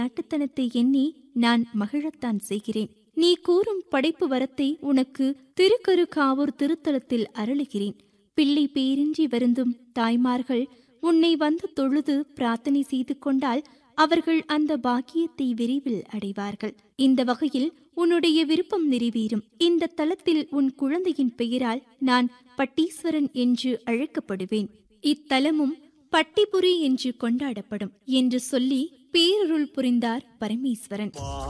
நாட்டுத்தனத்தை எண்ணி நான் மகிழத்தான் செய்கிறேன் நீ கூறும் படைப்பு வரத்தை உனக்கு திருக்கருக்காவூர் திருத்தலத்தில் அருளுகிறேன் பிள்ளை பேரின்றி வருந்தும் தாய்மார்கள் உன்னை வந்து தொழுது பிரார்த்தனை செய்து கொண்டால் அவர்கள் அந்த பாக்கியத்தை விரைவில் அடைவார்கள் இந்த வகையில் உன்னுடைய விருப்பம் நிறைவேறும் இந்த தலத்தில் உன் குழந்தையின் பெயரால் நான் பட்டீஸ்வரன் என்று அழைக்கப்படுவேன் இத்தலமும் பட்டிபுரி என்று கொண்டாடப்படும் என்று சொல்லி பேரருள் புரிந்தார் பரமேஸ்வரன்